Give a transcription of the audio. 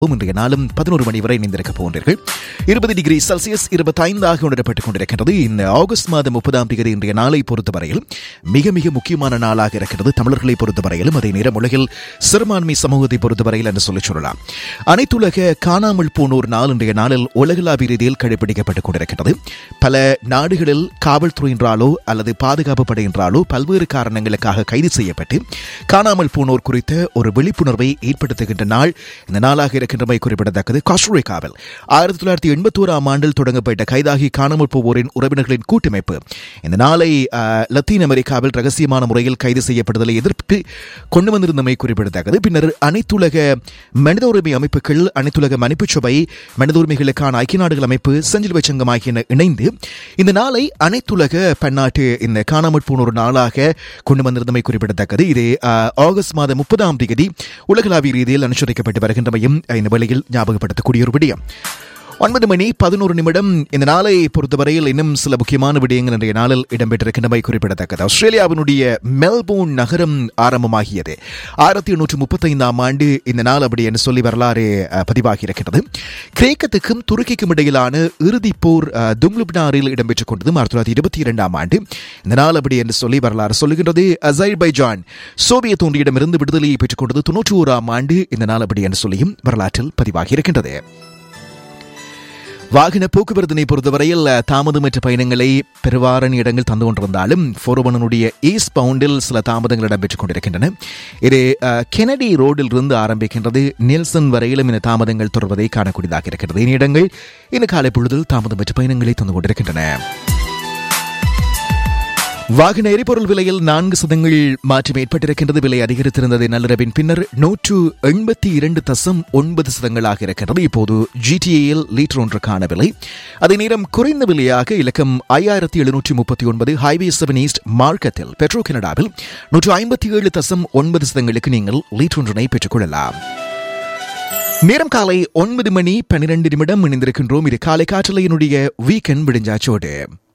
இன்றைய நாளும் பதினோரு மணி வரை இணைந்திருக்க போகின்றீர்கள் இருபது டிகிரி செல்சியஸ் இருபத்தைந்தாக உணரப்பட்டுக் கொண்டிருக்கின்றது இந்த ஆகஸ்ட் மாதம் முப்பதாம் தேதி இன்றைய நாளை பொறுத்தவரையில் மிக மிக முக்கியமான நாளாக இருக்கிறது தமிழர்களை பொறுத்தவரையிலும் அதே நேரம் உலகில் சிறுபான்மை சமூகத்தை பொறுத்தவரையில் என்று சொல்லி சொல்லலாம் அனைத்துலக காணாமல் போனோர் நாள் இன்றைய நாளில் உலகளாவிய ரீதியில் கடைபிடிக்கப்பட்டுக் கொண்டிருக்கின்றது பல நாடுகளில் காவல்துறையினராலோ அல்லது பாதுகாப்பு படையினராலோ பல்வேறு காரணங்களுக்காக கைது செய்யப்பட்டு காணாமல் போனோர் குறித்த ஒரு விழிப்புணர்வை ஏற்படுத்துகின்ற நாள் இந்த நாளாக இருக்கின்றமை குறிப்பிடத்தக்கது காஸ்ட்ரோரிக்காவில் ஆயிரத்தி தொள்ளாயிரத்தி எண்பத்தோராம் ஆண்டில் தொடங்கப்பட்ட கைதாகி காணாமல் போவோரின் உறவினர்களின் கூட்டமைப்பு இந்த நாளை அஹ், லத்தீன் அமெரிக்காவில் ரகசியமான முறையில் கைது செய்யப்படுதலை எதிர்த்து கொண்டு வந்திருந்தமை குறிப்பிடத்தக்கது பின்னர் அனைத்துலக மனித உரிமை அமைப்புகள் அனைத்துலக மன்னிப்புச் சபை மனித உரிமைகளுக்கான ஐக்கிய நாடுகள் அமைப்பு செஞ்சிலுவை சங்கம் ஆகியன இணைந்து இந்த நாளை அனைத்துலக பன்னாட்டு இந்த காணாமல் போனோர் நாளாக கொண்டு வந்திருந்தமை குறிப்பிடத்தக்கது இது அஹ், ஆகஸ்ட் மாதம் முப்பதாம் தேதி உலகளாவிய ரீதியில் அனுசரிக்கப்பட்டு வருகின்றமையும் இந்த வேளையில் ஞாபகப்படுத்தக்கூடிய ஒரு விடயம் ஒன்பது மணி பதினோரு நிமிடம் இந்த நாளை பொறுத்தவரையில் இன்னும் சில முக்கியமான விடயங்கள் இன்றைய நாளில் இடம்பெற்றிருக்கின்றமை குறிப்பிடத்தக்கது ஆஸ்திரேலியாவினுடைய மெல்போர்ன் நகரம் ஆரம்பமாகியது ஆயிரத்தி எண்ணூற்று முப்பத்தைந்தாம் ஆண்டு இந்த நாள் அப்படி என்று சொல்லி வரலாறு அஹ், பதிவாகி இருக்கின்றது கிரேக்கத்துக்கும் துருக்கிக்கும் இடையிலான இறுதிப் போர் அஹ், துங்லுப்னாரில் இடம்பெற்றுக் கொண்டது ஆயிரத்தி தொள்ளாயிரத்தி இருபத்தி இரண்டாம் ஆண்டு இந்த நாள் அப்படி என்று சொல்லி வரலாறு சொல்லுகின்றது அசைர்பைஜான் சோவியத் ஒன்றியிடமிருந்து விடுதலையை பெற்றுக் கொண்டது தொன்னூற்றி ஓராம் ஆண்டு இந்த நாள் அப்படி என்று சொல்லியும் வரலாற்றில் பதிவாகி இருக்கின்றது வாகன போக்குவரத்தினை பொறுத்தவரையில் அஹ், தாமதமற்ற பயணங்களை பெருவாரணி இடங்கள் தந்து கொண்டிருந்தாலும் ஃபோர்வனுடைய ஈஸ்ட் பவுண்டில் சில தாமதங்கள் இடம்பெற்றுக் கொண்டிருக்கின்றன இது அஹ், கெனடி ரோடில் இருந்து ஆரம்பிக்கின்றது நெல்சன் வரையிலும் இந்த தாமதங்கள் தொடர்வதை காணக்கூடியதாக இருக்கிறது இந்த இடங்கள் இந்த காலை பொழுதில் தாமதமற்ற பயணங்களை தந்து கொண்டிருக்கின்றன வாகன எரிபொருள் விலையில் நான்கு சதங்கள் மாற்றம் ஏற்பட்டிருக்கின்றது விலை அதிகரித்திருந்தது நள்ளிரவின் பின்னர் நூற்று எண்பத்தி இரண்டு தசம் ஒன்பது சதங்களாக இருக்கின்றது இப்போது ஜிடிஏயில் லீட்டர் ஒன்றுக்கான விலை அதே நேரம் குறைந்த விலையாக இலக்கம் ஐயாயிரத்தி எழுநூற்றி முப்பத்தி ஒன்பது ஹைவே செவன் ஈஸ்ட் மார்க்கத்தில் பெட்ரோ கனடாவில் நூற்று ஐம்பத்தி ஏழு தசம் ஒன்பது சதங்களுக்கு நீங்கள் லீட்டர் ஒன்றினை பெற்றுக்கொள்ளலாம் நேரம் காலை ஒன்பது மணி பன்னிரண்டு நிமிடம் இணைந்திருக்கின்றோம் இது காலை காற்றலையினுடைய வீக்கெண்ட் விடிஞ்சாச்சோடு